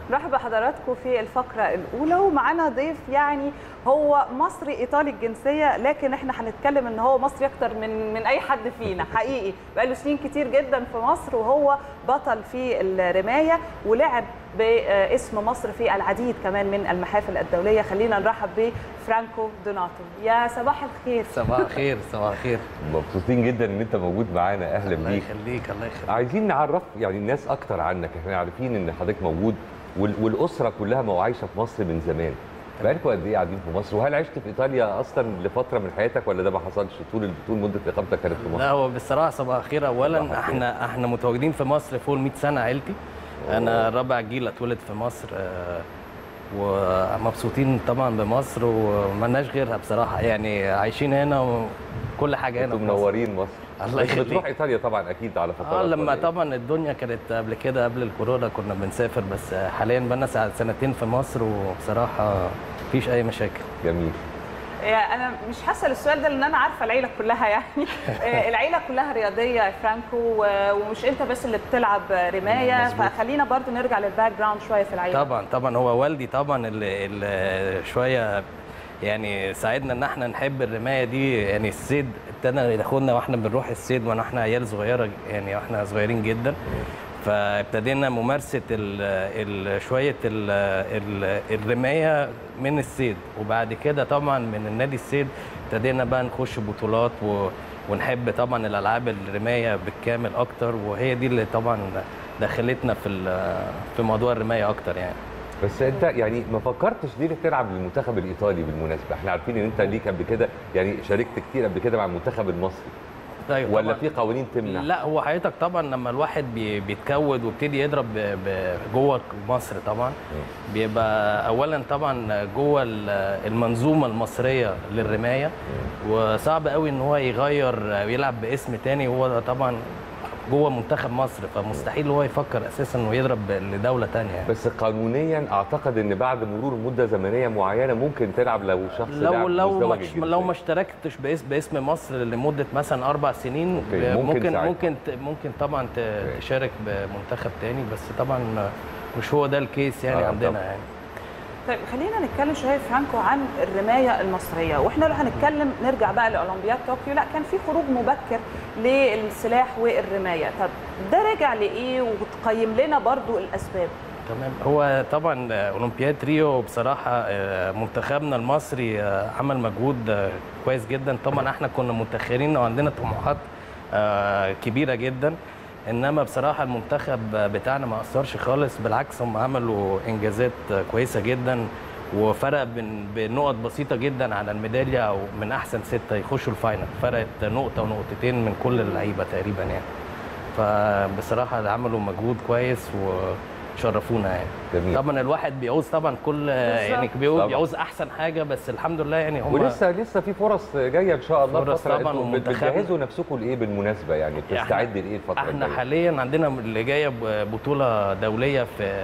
نرحب بحضراتكم في الفقرة الأولى ومعانا ضيف يعني هو مصري إيطالي الجنسية لكن احنا هنتكلم ان هو مصري أكتر من من أي حد فينا حقيقي بقاله سنين كتير جدا في مصر وهو بطل في الرماية ولعب باسم مصر في العديد كمان من المحافل الدولية خلينا نرحب بفرانكو دوناتو يا صباح الخير صباح الخير صباح الخير مبسوطين جدا ان انت موجود معانا اهلا الله بيك يخليك الله يخليك عايزين نعرف يعني الناس اكتر عنك احنا عارفين ان حضرتك موجود وال- والاسره كلها ما هو عايشه في مصر من زمان بقالكم قد ايه قاعدين في مصر وهل عشت في ايطاليا اصلا لفتره من حياتك ولا ده ما حصلش طول طول مده اقامتك كانت في لا مصر هو بصراحه صباح الخير اولا صباح الخير. احنا احنا متواجدين في مصر فوق ال 100 سنه عيلتي انا رابع جيل اتولد في مصر آه، ومبسوطين طبعا بمصر وملناش غيرها بصراحه يعني عايشين هنا وكل حاجه هنا انتوا في مصر. منورين مصر الله بس يخليك. بتروح ايطاليا طبعا اكيد على فترات اه لما ولا إيه؟ طبعا الدنيا كانت قبل كده قبل الكورونا كنا بنسافر بس حاليا بقالنا ساعة- سنتين في مصر وبصراحه مفيش اي مشاكل جميل يعني انا مش هسال السؤال ده لان انا عارفه العيله كلها يعني آه، العيله كلها رياضيه يا فرانكو و- ومش انت بس اللي بتلعب رمايه مظبوط. فخلينا برضو نرجع للباك جراوند شويه في العيله طبعا طبعا هو والدي طبعا اللي, اللي شويه يعني ساعدنا ان احنا نحب الرمايه دي يعني الصيد ابتدى ياخدنا واحنا بنروح الصيد وانا احنا عيال صغيره يعني واحنا صغيرين جدا فابتدينا ممارسه ال ال شويه ال ال الرمايه من الصيد وبعد كده طبعا من النادي الصيد ابتدينا بقى نخش بطولات و ونحب طبعا الالعاب الرمايه بالكامل اكتر وهي دي اللي طبعا دخلتنا في ال- في موضوع الرمايه اكتر يعني بس انت يعني ما فكرتش ليه تلعب للمنتخب الايطالي بالمناسبه احنا عارفين ان انت ليك قبل كده يعني شاركت كتير قبل كده مع المنتخب المصري طيب ولا طبعاً. في قوانين تمنع لا هو حضرتك طبعا لما الواحد بي- بيتكود ويبتدي يضرب ب- ب- جوه مصر طبعا بيبقى اولا طبعا جوه ال- المنظومه المصريه للرمايه وصعب قوي ان هو يغير يلعب باسم تاني وهو طبعا جوه منتخب مصر فمستحيل هو يفكر اساسا انه يضرب لدوله تانية يعني. بس قانونيا اعتقد ان بعد مرور مده زمنيه معينه ممكن تلعب لو شخص لو لاعب لو مزدوج ما الجنسية. لو ما اشتركتش باسم باسم مصر لمده مثلا اربع سنين أوكي، ب- ممكن ممكن ساعتها. ممكن ت- ممكن طبعا ت- أوكي. تشارك بمنتخب تاني بس طبعا مش هو ده الكيس يعني آه، عندنا طبعاً. يعني طيب خلينا نتكلم شويه فرانكو عن الرمايه المصريه واحنا لو هنتكلم نرجع بقى لاولمبياد طوكيو لا كان في خروج مبكر للسلاح والرمايه طب ده راجع لايه وتقيم لنا برضو الاسباب تمام هو طبعا اولمبياد ريو بصراحه آه، منتخبنا المصري آه، عمل مجهود آه، كويس جدا طبعا احنا كنا متاخرين وعندنا طموحات آه، كبيره جدا انما بصراحه المنتخب بتاعنا ما اثرش خالص بالعكس هم عملوا انجازات آه، كويسه جدا وفرق بن- بنقط بسيطه جدا على الميداليه او من احسن سته يخشوا الفاينل فرقت نقطه ونقطتين من كل اللعيبه تقريبا يعني فبصراحه عملوا مجهود كويس وشرفونا يعني جميل. طبعا الواحد بيعوز طبعا كل يعني بيعوز, طبعاً. بيعوز احسن حاجه بس الحمد لله يعني هم ولسه لسه في فرص جايه ان شاء الله فرص فترة. طبعاً انتوا بت- ومنتخبنا. بتجهزوا نفسكم لايه بالمناسبه يعني بتستعد لايه الفتره احنا الجايه حاليا عندنا اللي جايه ب- بطوله دوليه في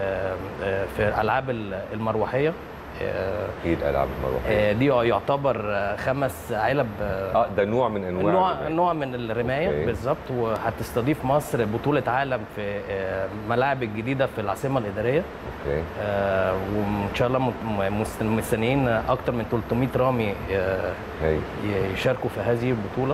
في العاب المروحيه ايه الالعاب المروحيه آه، دي يعتبر خمس علب آه، اه ده نوع من انواع نوع الرماية. نوع من الرمايه أوكي. بالظبط وهتستضيف مصر بطوله عالم في آه، ملاعب الجديده في العاصمه الاداريه اوكي آه، وان شاء الله م- مست- مستنيين اكتر من 300 رامي آه، هاي ي- يشاركوا في هذه البطوله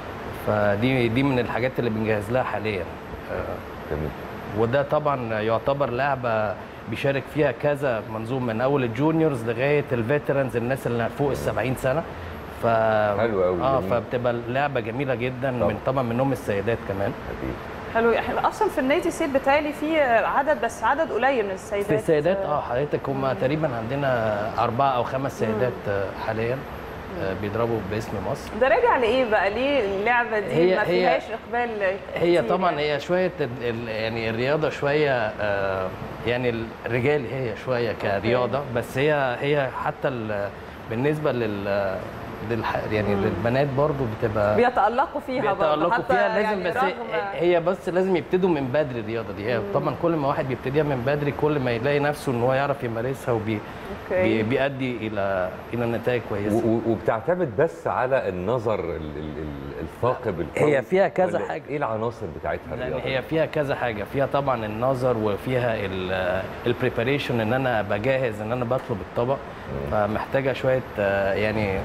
فدي دي من الحاجات اللي بنجهز لها حاليا آه، جميل وده طبعا يعتبر لعبه بيشارك فيها كذا منظوم من اول الجونيورز لغايه الفيترنز الناس اللي فوق ال 70 سنه ف حلو أوي، اه جميل. فبتبقى لعبه جميله جدا طبعا. من طبعا منهم السيدات كمان اكيد حلو احنا اصلا في النادي سيد بتهيألي في عدد بس عدد قليل من السيدات في السيدات اه حضرتك هم تقريبا عندنا اربعه او خمس سيدات آه، حاليا آه، بيضربوا باسم مصر ده راجع لايه بقى ليه اللعبه دي هي- ما هي- فيهاش اقبال هي كتير طبعا يعني. هي شويه ال- ال- يعني الرياضه شويه آه، يعني الرجال هي شويه كرياضه بس هي هي حتى ال- بالنسبه لل للح يعني للبنات برضو بتبقى بيتألقوا فيها برضه بيتألقوا حتى فيها لازم يعني بس رغم هي بس لازم يبتدوا من بدري الرياضه دي هي طبعا كل ما واحد بيبتديها من بدري كل ما يلاقي نفسه ان هو يعرف يمارسها وبي أوكي. بي- بيؤدي الى الى نتائج كويسه و- و- وبتعتمد بس على النظر ال- ال- ال- الثاقب القوي هي فيها كذا ولا حاجة. ايه العناصر بتاعتها لان الرياضة؟ هي فيها كذا حاجه فيها طبعا النظر وفيها البريباريشن ان انا بجهز ان انا بطلب الطبق فمحتاجه شويه آه، يعني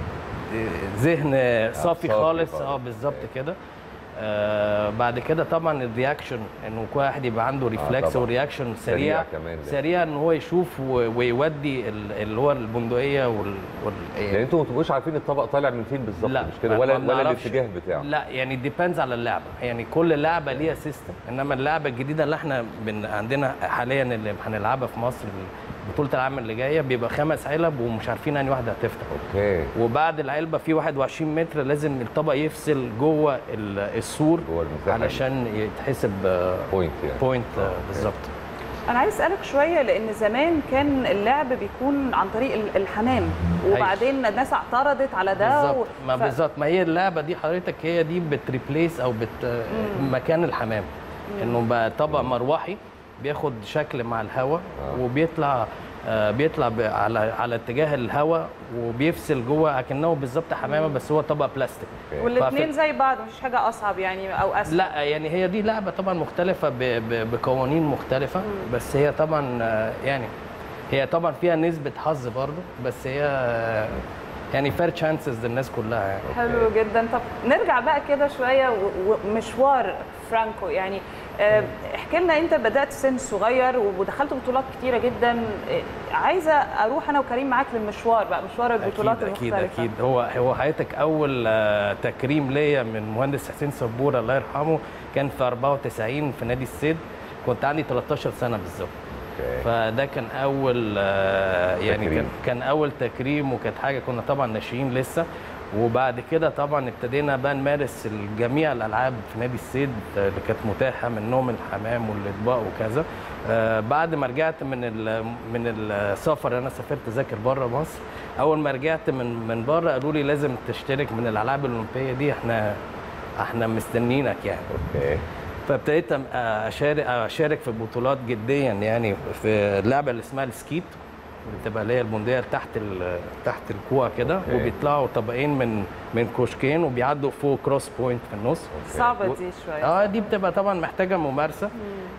ذهن صافي صافي خالص خالص. اه بالظبط كده آه بعد كده طبعا الرياكشن انه كل واحد يبقى عنده ريفلكس طبعاً. ورياكشن سريع سريع كمان ده. سريع ان هو يشوف و- ويودي ال- اللي هو البندقيه وال, وال يعني انتوا ما تبقوش عارفين الطبق طالع من فين بالظبط لا مش كده ما- ولا ما ولا بنعرفش. الاتجاه بتاعه لا يعني ديبيندز على اللعبه يعني كل لعبه ليها سيستم انما اللعبه الجديده اللي احنا بن عندنا حاليا اللي هنلعبها في مصر بطوله العام اللي جايه بيبقى خمس علب ومش عارفين انهي واحده هتفتح اوكي وبعد العلبه في 21 متر لازم الطبق يفصل جوه ال- السور جوه المساحة دي. علشان يتحسب بوينت يعني بوينت بالظبط انا عايز اسالك شويه لان زمان كان اللعب بيكون عن طريق ال- الحمام وبعدين الناس اعترضت على ده بالظبط و- ما ف- بالظبط ما هي اللعبه دي حضرتك هي دي بتريبليس او بت مكان الحمام انه بقى طبق مروحي بياخد شكل مع الهواء آه. وبيطلع آه، بيطلع ب- على على اتجاه الهواء وبيفصل جوه اكنه بالظبط حمامه بس هو طبق بلاستيك أوكي. والاثنين ففي- زي بعض مفيش حاجه اصعب يعني او اسهل لا يعني هي دي لعبه طبعا مختلفه ب- ب- بقوانين مختلفه بس هي طبعا آه، يعني هي طبعا فيها نسبه حظ برضه بس هي آه، يعني فير تشانسز للناس كلها يعني حلو جدا طب نرجع بقى كده شويه و- ومشوار فرانكو يعني آه، احكي لنا انت بدات سن صغير ودخلت بطولات كتيره جدا آه، عايزه اروح انا وكريم معاك للمشوار بقى مشوار البطولات اكيد اكيد المختلفه اكيد هو هو حضرتك اول آه، تكريم ليا من مهندس حسين سبوره الله يرحمه كان في 94 في نادي السيد كنت عندي 13 سنه بالظبط اوكي فده كان اول آه، يعني تكريم. كان كان اول تكريم وكانت حاجه كنا طبعا ناشئين لسه وبعد كده طبعا ابتدينا بقى نمارس جميع الالعاب في نادي السيد اللي كانت متاحه منهم الحمام والاطباق وكذا آه، بعد ما رجعت من ال- من السفر انا سافرت اذاكر بره مصر اول ما رجعت من من بره قالوا لي لازم تشترك من الالعاب الاولمبيه دي احنا احنا مستنيينك يعني اوكي فابتديت أم- اشارك اشارك في بطولات جديا يعني في اللعبه اللي اسمها السكيت بتبقى اللي هي البندقيه تحت ال- تحت الكوع كده أوكي. وبيطلعوا طبقين من من كوشكين وبيعدوا فوق كروس بوينت في النص صعبه و- دي شويه اه دي بتبقى طبعا محتاجه ممارسه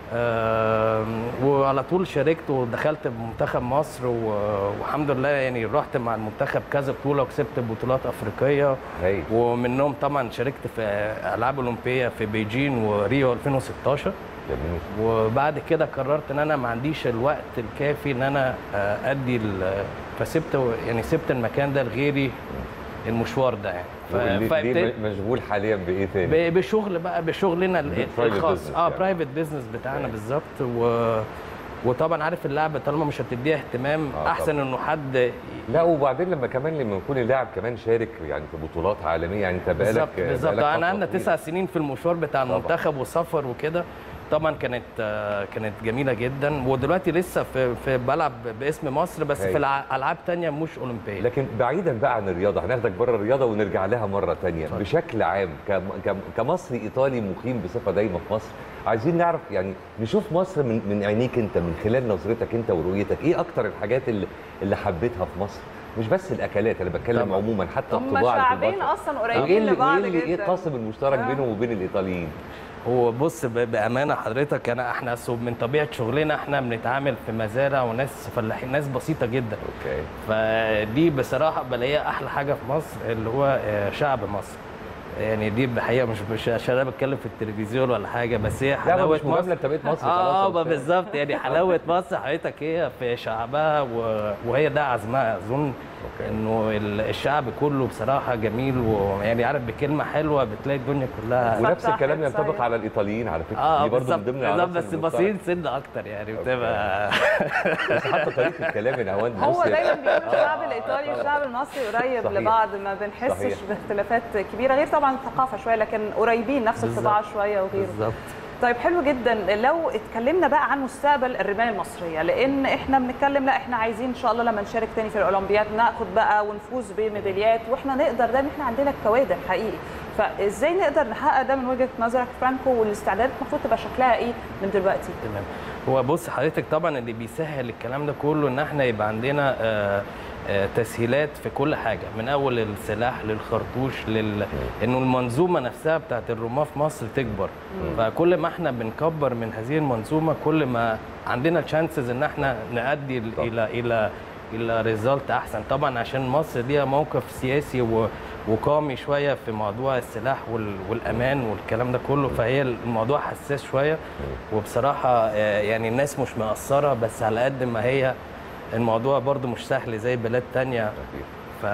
آه وعلى طول شاركت ودخلت بمنتخب مصر و- والحمد لله يعني رحت مع المنتخب كذا بطوله وكسبت بطولات افريقيه هايل ومنهم طبعا شاركت في العاب اولمبيه في بيجين وريو 2016 جميل وبعد كده قررت ان انا ما عنديش الوقت الكافي ان انا آه، ادي ال- فسبت يعني سبت المكان ده لغيري المشوار ده يعني ف- وليه- ليه فابتديت- مشغول حاليا بايه تاني؟ ب- بشغل بقى بشغلنا ال- private الخاص business اه يعني. برايفت بيزنس بتاعنا أوكي. بالظبط و وطبعا عارف اللعبه طالما مش هتديها اهتمام آه، احسن طبعاً. انه حد لا وبعدين لما كمان لما يكون اللاعب كمان شارك يعني في بطولات عالميه يعني انت بقالك بالظبط بالظبط بقالك انا فترة عندنا طويلة. تسع سنين في المشوار بتاع طبعاً. المنتخب وسفر وكده طبعا كانت آه، كانت جميله جدا ودلوقتي لسه في, في بلعب باسم مصر بس هاي. في الع- العاب تانية مش اولمبيه لكن بعيدا بقى عن الرياضه هناخدك بره الرياضه ونرجع لها مره تانية اتفضل. بشكل عام كم- كم- كمصري ايطالي مقيم بصفه دايمه في مصر عايزين نعرف يعني نشوف مصر من من عينيك انت من خلال نظرتك انت ورؤيتك ايه اكتر الحاجات اللي اللي حبيتها في مصر مش بس الاكلات انا بتكلم طبعاً. عموما حتى هم الطباع اللي في شعبين البشر. اصلا وايه قريبين اللي لبعض وايه اللي ايه جدا القاسم المشترك آه. بينهم وبين الايطاليين هو بص ب- بامانه حضرتك انا احنا أصل من طبيعه شغلنا احنا بنتعامل في مزارع وناس فلاحين ناس بسيطه جدا اوكي فدي بصراحه بلاقيها احلى حاجه في مصر اللي هو آه، شعب مصر يعني دي بحقيقه مش مش عشان انا بتكلم في التلفزيون ولا حاجه بس هي لا ما حلاوه مش مجامله مصر انت بقيت مصري اه خلاص ما بالظبط يعني حلاوه مصر حضرتك هي في شعبها و- وهي ده عزمها اظن أوكي. انه ال- الشعب كله بصراحه جميل ويعني عارف بكلمه حلوه بتلاقي الدنيا كلها ونفس فتح الكلام صحيح. ينطبق على الايطاليين على فكره اه دي برضه بالظبط من ضمن بالظبط العناصر بس المشتركة. بسيط سن اكتر يعني بتبقى بس حتى طريقه الكلام يا نهاوند هو بص دايما بيقولوا الشعب الايطالي والشعب المصري قريب صحيح. لبعض ما بنحسش صحيح. باختلافات كبيره غير طبعا الثقافه شويه لكن قريبين نفس بالظبط. الطباع شويه وغيره بالظبط طيب حلو جدا لو اتكلمنا بقى عن مستقبل الرمايه المصريه لان احنا بنتكلم لا احنا عايزين ان شاء الله لما نشارك تاني في الاولمبياد ناخد بقى ونفوز بميداليات واحنا نقدر ده ان احنا عندنا الكوادر حقيقي فازاي نقدر نحقق ده من وجهه نظرك فرانكو والاستعدادات المفروض تبقى شكلها ايه من دلوقتي تمام هو بص حضرتك طبعا اللي بيسهل الكلام ده كله ان احنا يبقى عندنا آه، آه، تسهيلات في كل حاجه من اول السلاح للخرطوش لل... انه المنظومه نفسها بتاعت الرماه في مصر تكبر فكل ما احنا بنكبر من هذه المنظومه كل ما عندنا تشانسز ان احنا نؤدي ال- صح. الى الى الى ريزلت احسن طبعا عشان مصر ليها موقف سياسي و... وقامي شويه في موضوع السلاح وال... والامان والكلام ده كله فهي الموضوع حساس شويه وبصراحه آه، يعني الناس مش مقصره بس على قد ما هي الموضوع برضو مش سهل زي بلاد تانية أكيد. ف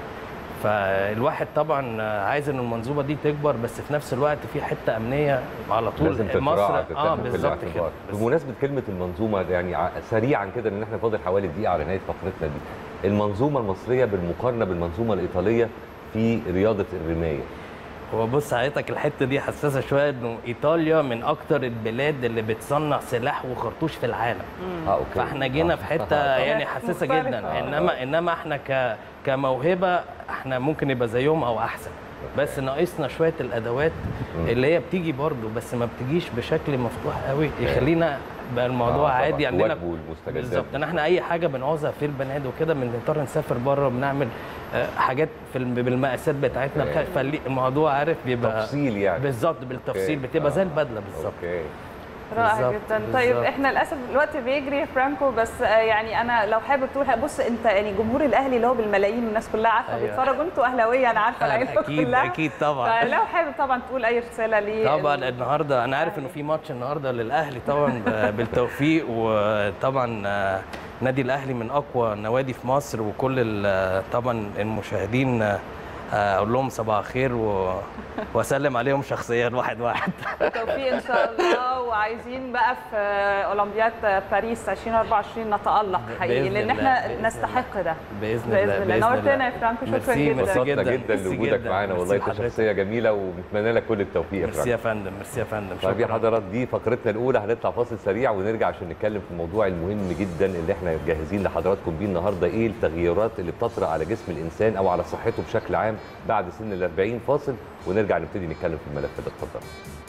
فالواحد طبعا عايز ان المنظومه دي تكبر بس في نفس الوقت في حته امنيه على طول لازم تتراعى مصر اه تتاخد في بالظبط كده الاعتبار بالظبط. بمناسبه كلمه المنظومه يعني ع- سريعا كده لان احنا فاضل حوالي دقيقه على نهايه فقرتنا دي المنظومه المصريه بالمقارنه بالمنظومه الايطاليه في رياضه الرمايه هو بص حضرتك الحته دي حساسه شويه انه ايطاليا من اكتر البلاد اللي بتصنع سلاح وخرطوش في العالم اه اوكي فاحنا جينا آه. في حته آه. يعني حساسه مختلفة. جدا آه. انما انما احنا ك كموهبه احنا ممكن يبقى زيهم او احسن بس ناقصنا شويه الادوات مم. اللي هي بتيجي برضو بس ما بتجيش بشكل مفتوح قوي يخلينا بقى الموضوع آه، عادي طبعاً. عندنا الواجب والمستجدات. بالظبط ان احنا اي حاجه بنعوزها في البنات وكده بنضطر نسافر بره بنعمل آه، حاجات في الم- بالمقاسات بتاعتنا أوكي. فالموضوع عارف بيبقى تفصيل يعني بالظبط بالتفصيل أوكي. بتبقى زي آه. البدله بالظبط اوكي رائع بالظبط، جدا طيب بالظبط. احنا للاسف الوقت بيجري يا فرانكو بس آه، يعني انا لو حابب تقول بص انت يعني جمهور الاهلي اللي هو بالملايين الناس كلها عارفه أيوة. بيتفرجوا انتوا اهلاويه انا عارفه العيله اكيد كلها اكيد طبعا فلو حابب طبعا تقول اي رساله ليه طبعا النهارده انا عارف انه في ماتش النهارده للاهلي طبعا ب- بالتوفيق وطبعا آه، نادي الاهلي من اقوى النوادي في مصر وكل ال- طبعا المشاهدين آه، اقول لهم صباح الخير و... واسلم عليهم شخصيا واحد واحد بالتوفيق ان شاء الله وعايزين بقى في اولمبياد باريس 2024 نتالق حقيقي بإذن لان الله، احنا بإذن نستحق ده باذن باذن الله الله نورتنا يا فرانكو شكرا ميرسي، جدا ميرسي انبسطنا جدا، جدا ميرسي لوجودك جدا، معانا والله ميرسي انت لحضرتك. شخصيه جميله ونتمنى لك كل التوفيق يا ميرسي فرانك. يا فندم ميرسي يا فندم طيب يا شكراً. حضرات دي فقرتنا الاولى هنطلع فاصل سريع ونرجع عشان نتكلم في الموضوع المهم جدا اللي احنا جاهزين لحضراتكم بيه النهارده ايه التغيرات اللي بتطرأ على جسم الانسان او على صحته بشكل عام بعد سن ال 40 فاصل ونرجع نبتدي نتكلم في الملف ده اتفضل